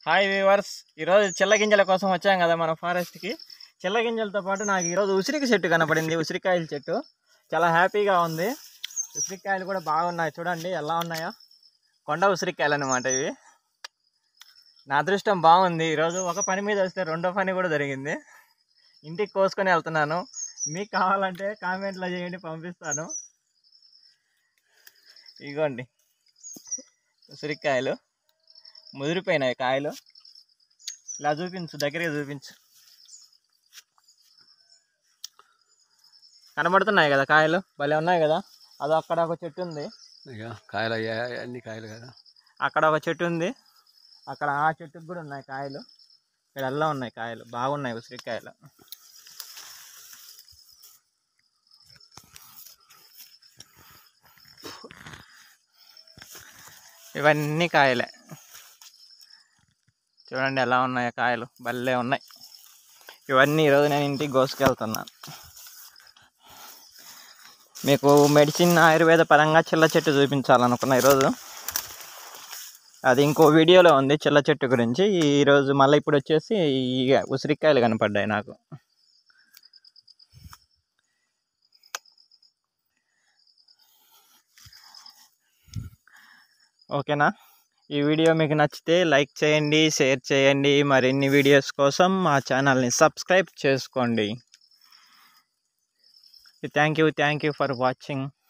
hi viewers ఈరోజు చిల్ల గింజల కోసం వచ్చాం కదా మన ఫారెస్ట్కి చిల్ల గింజలతో పాటు నాకు ఈరోజు ఉసిరికి చెట్టు కనపడింది ఉసిరికాయల చెట్టు చాలా హ్యాపీగా ఉంది ఉసిరికాయలు కూడా బాగున్నాయి చూడండి ఎలా ఉన్నాయో కొండ ఉసిరికాయలు అనమాట ఇవి నా అదృష్టం బాగుంది ఈరోజు ఒక పని మీద వస్తే రెండో పని కూడా జరిగింది ఇంటికి కోసుకొని వెళ్తున్నాను మీకు కావాలంటే కామెంట్లో చేయండి పంపిస్తాను ఇగోండి ఉసిరికాయలు ముదిరిపోయినాయి కాయలు ఇలా చూపించు దగ్గరగా చూపించు కనబడుతున్నాయి కదా కాయలు భలే ఉన్నాయి కదా అది అక్కడ ఒక చెట్టు ఉంది ఇక కాయలు అయ్యాయి అన్ని కాయలు కదా అక్కడ ఒక చెట్టు ఉంది అక్కడ ఆ చెట్టుకు కూడా ఉన్నాయి కాయలు ఇక్కడ అల్లా ఉన్నాయి కాయలు బాగున్నాయి ఉసిరికాయలు ఇవన్నీ కాయలే చూడండి ఎలా ఉన్నాయో కాయలు భలే ఉన్నాయి ఇవన్నీ ఈరోజు నేను ఇంటికి కోసుకెళ్తున్నాను మీకు మెడిసిన్ ఆయుర్వేద పరంగా చిల్ల చెట్టు చూపించాలనుకున్నా ఈరోజు అది ఇంకో వీడియోలో ఉంది చిల్ల చెట్టు గురించి ఈరోజు మళ్ళీ ఇప్పుడు వచ్చేసి ఈ ఉసిరికాయలు కనపడ్డాయి నాకు ఓకేనా ఈ వీడియో మీకు నచ్చితే లైక్ చేయండి షేర్ చేయండి మరిన్ని వీడియోస్ కోసం మా ఛానల్ని సబ్స్క్రైబ్ చేసుకోండి thank you thank you for watching